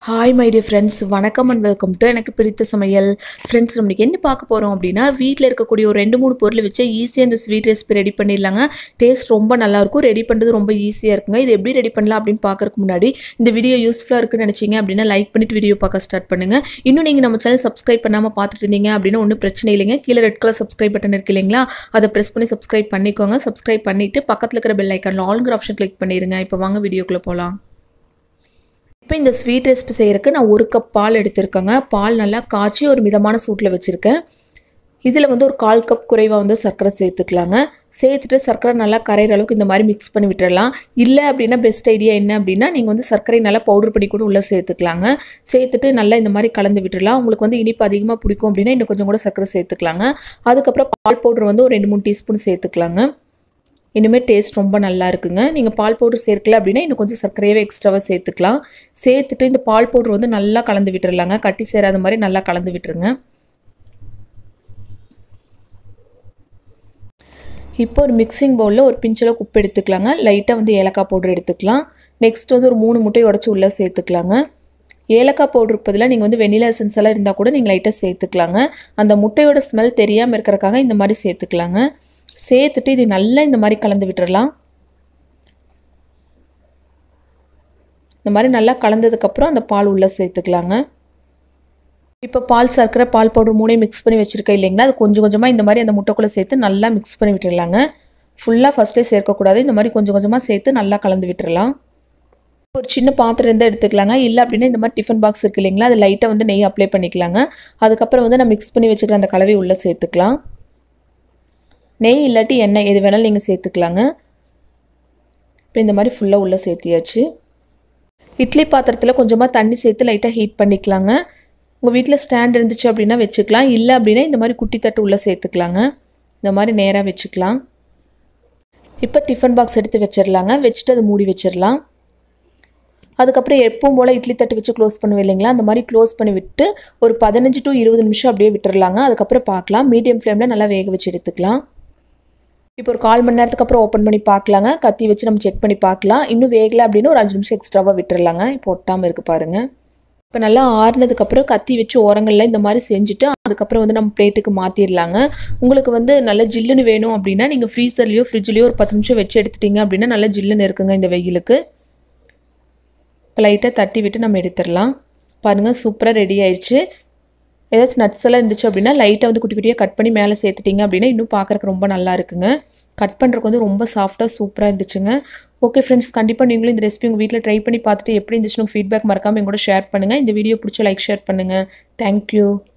hi my dear friends வணக்கம் and welcome to எனக்கு பிடித்த சமையல் ஃப்ரெண்ட்ஸ் நம்ம இன்னைக்கு என்ன பார்க்க போகிறோம் அப்படின்னா வீட்டில் இருக்கக்கூடிய ஒரு ரெண்டு மூணு பொருள் வச்சு ஈஸியாக இந்த ஸ்வீட் ரெசிபி ரெடி பண்ணிடலாங்க டேஸ்ட் ரொம்ப நல்லாயிருக்கும் ரெடி பண்ணுறது ரொம்ப ஈஸியாக இருக்குங்க இது எப்படி ரெடி பண்ணலாம் அப்படின்னு பார்க்கறதுக்கு முன்னாடி இந்த வீடியோ யூஸ்ஃபுல்லாக இருக்குன்னு நினச்சிங்க அப்படின்னா லைக் பண்ணிட்டு வீடியோ பார்க்க ஸ்டார்ட் பண்ணுங்கள் இன்னும் நீங்கள் நம்ம சேனல் சப்ஸ்கிரைப் பண்ணாமல் பார்த்துட்டு இருந்தீங்க அப்படின்னா ஒன்றும் பிரச்சனை இல்லைங்க கீழே ரெட் கலர் சப்ஸ்கிரைப் பட்டன் இருக்கு இல்லைங்களா அதை ப்ரெஸ் பண்ணி சப்ஸ்கிரைப் பண்ணிக்கோங்க சப்ஸ்கிரைப் பண்ணிவிட்டு பக்கத்தில் இருக்கிற பெல் ஐக்கானில் ஆளுங்கிற ஆப்ஷன் கிளிக் பண்ணிடுங்க இப்போ வாங்க வீடியோக்குள்ளே போகலாம் இப்போ இந்த ஸ்வீட் ரெசிபி செய்கிறதுக்கு நான் ஒரு கப் பால் எடுத்திருக்கேங்க பால் நல்லா காய்ச்சி ஒரு மிதமான சூட்டில் வச்சுருக்கேன் இதில் வந்து ஒரு கால் கப் குறைவாக வந்து சர்க்கரை சேர்த்துக்கலாங்க சேர்த்துட்டு சர்க்கரை நல்லா கரையிற அளவுக்கு இந்த மாதிரி மிக்ஸ் பண்ணி விட்டுறலாம் இல்லை அப்படின்னா பெஸ்ட் ஐடியா என்ன அப்படின்னா நீங்கள் வந்து சர்க்கரை நல்லா பவுடர் பண்ணி கூட உள்ளே சேர்த்துக்கலாங்க சேர்த்துட்டு நல்லா இந்த மாதிரி கலந்து விட்டுறலாம் உங்களுக்கு வந்து இனிப்பு அதிகமாக பிடிக்கும் அப்படின்னா இன்னும் கொஞ்சம் கூட சர்க்கரை சேர்த்துக்கலாங்க அதுக்கப்புறம் பால் பவுடர் வந்து ஒரு ரெண்டு மூணு டீஸ்பூன் சேர்த்துக்கலாங்க இனிமேல் டேஸ்ட் ரொம்ப நல்லா இருக்குங்க நீங்கள் பால் பவுடர் சேர்க்கல அப்படின்னா இன்னும் கொஞ்சம் சர்க்கரையாகவே எக்ஸ்ட்ராவாக சேர்த்துக்கலாம் சேர்த்துட்டு இந்த பால் பவுடர் வந்து நல்லா கலந்து விட்டுறலாங்க கட்டி சேராத மாதிரி நல்லா கலந்து விட்டுருங்க இப்போ ஒரு மிக்சிங் பவுலில் ஒரு பிஞ்சளவு உப்பு எடுத்துக்கலாங்க லைட்டாக வந்து ஏலக்காய் பவுடர் எடுத்துக்கலாம் நெக்ஸ்ட் வந்து ஒரு மூணு முட்டையை உடச்சி உள்ளே சேர்த்துக்கலாங்க ஏலக்காய் பவுடருக்கு பதிலாக நீங்கள் வந்து வெனிலா எசன்ஸ் எல்லாம் இருந்தால் கூட நீங்கள் லைட்டாக சேர்த்துக்கலாங்க அந்த முட்டையோட ஸ்மெல் தெரியாமல் இருக்கிறக்காக இந்த மாதிரி சேர்த்துக்கலாங்க சேர்த்துட்டு இது நல்லா இந்த மாதிரி கலந்து விட்டுறலாம் இந்த மாதிரி நல்லா கலந்ததுக்கப்புறம் அந்த பால் உள்ளே சேர்த்துக்கலாங்க இப்போ பால் சர்க்கரை பால் பவுடர் மூணையும் மிக்ஸ் பண்ணி வச்சுருக்கேன் இல்லைங்களா அது கொஞ்சம் கொஞ்சமாக இந்த மாதிரி அந்த முட்டைக்குள்ளே சேர்த்து நல்லா மிக்ஸ் பண்ணி விட்டுடலாங்க ஃபுல்லாக ஃபஸ்ட்டே சேர்க்கக்கூடாது இந்த மாதிரி கொஞ்சம் கொஞ்சமாக சேர்த்து நல்லா கலந்து விட்டுறலாம் ஒரு சின்ன பாத்திரம் இருந்தால் எடுத்துக்கலாங்க இல்லை அப்படின்னா இந்த மாதிரி டிஃபன் பாக்ஸ் இருக்குது இல்லைங்களா அது லைட்டாக வந்து நெய் அப்ளை பண்ணிக்கலாங்க அதுக்கப்புறம் வந்து நான் மிக்ஸ் பண்ணி வச்சுக்கிற அந்த கலவை உள்ளே சேர்த்துக்கலாம் நெய் இல்லாட்டி எண்ணெய் எது வேணாலும் நீங்கள் சேர்த்துக்கலாங்க இப்போ இந்த மாதிரி ஃபுல்லாக உள்ளே சேர்த்தியாச்சு இட்லி பாத்திரத்தில் கொஞ்சமாக தண்ணி சேர்த்து லைட்டாக ஹீட் பண்ணிக்கலாங்க உங்கள் வீட்டில் ஸ்டாண்ட் இருந்துச்சு அப்படின்னா வச்சுக்கலாம் இல்லை அப்படின்னா இந்த மாதிரி குட்டி தட்டு உள்ளே சேர்த்துக்கலாங்க இந்த மாதிரி நேராக வச்சுக்கலாம் இப்போ டிஃபன் பாக்ஸ் எடுத்து வச்சிடலாங்க வச்சுட்டு அதை மூடி வச்சிடலாம் அதுக்கப்புறம் எப்பவும் போல் இட்லி தட்டு வச்சு க்ளோஸ் பண்ணுவேன் இல்லைங்களா அந்த மாதிரி க்ளோஸ் பண்ணி விட்டு ஒரு பதினஞ்சு டு இருபது நிமிஷம் அப்படியே விட்டுறலாங்க அதுக்கப்புறம் பார்க்கலாம் மீடியம் ஃப்ளேமில் நல்லா வேக வச்சு எடுத்துக்கலாம் இப்போ ஒரு கால் மணி நேரத்துக்கு அப்புறம் ஓப்பன் பண்ணி பார்க்கலாங்க கத்தி வச்சு நம்ம செக் பண்ணி பார்க்கலாம் இன்னும் வேகலை அப்படின்னு ஒரு அஞ்சு நிமிஷம் எக்ஸ்ட்ராவாக விட்டுறலாங்க இப்போ ஒட்டாமல் இருக்குது பாருங்கள் இப்போ நல்லா ஆறுனதுக்கப்புறம் கத்தி வச்சு ஓரங்களில் இந்த மாதிரி செஞ்சுட்டு அதுக்கப்புறம் வந்து நம்ம பிளேட்டுக்கு மாற்றிடலாங்க உங்களுக்கு வந்து நல்ல ஜில்லுன்னு வேணும் அப்படின்னா நீங்கள் ஃப்ரீசர்லேயோ ஃப்ரிட்ஜ்லேயோ ஒரு பத்து நிமிஷம் வச்சு எடுத்துட்டீங்க அப்படின்னா நல்லா ஜில்லுன்னு இருக்குங்க இந்த வெயிலுக்கு இப்போ லைட்டாக தட்டி விட்டு நம்ம எடுத்துடலாம் பாருங்கள் சூப்பராக ரெடி ஆயிடுச்சு ஏதாச்சும் நட்ஸ் எல்லாம் இருந்துச்சு அப்படின்னா லைட்டாக வந்து குட்டி குட்டியாக கட் பண்ணி மேலே சேர்த்துட்டிங்க அப்படின்னா இன்னும் பார்க்குறக்கு ரொம்ப நல்லா இருக்குங்க கட் பண்ணுறதுக்கு வந்து ரொம்ப சாஃப்டாக சூப்பராக இருந்துச்சுங்க ஓகே ஃப்ரெண்ட்ஸ் கண்டிப்பாக நீங்களும் இந்த ரெசிபி உங்கள் வீட்டில் ட்ரை பண்ணி பார்த்துட்டு எப்படி இருந்துச்சுன்னு ஃபீட்பேக் மறக்காமல் எங்கூட ஷேர் பண்ணுங்கள் இந்த வீடியோ பிடிச்ச லைக் ஷேர் பண்ணுங்கள் தேங்க்யூ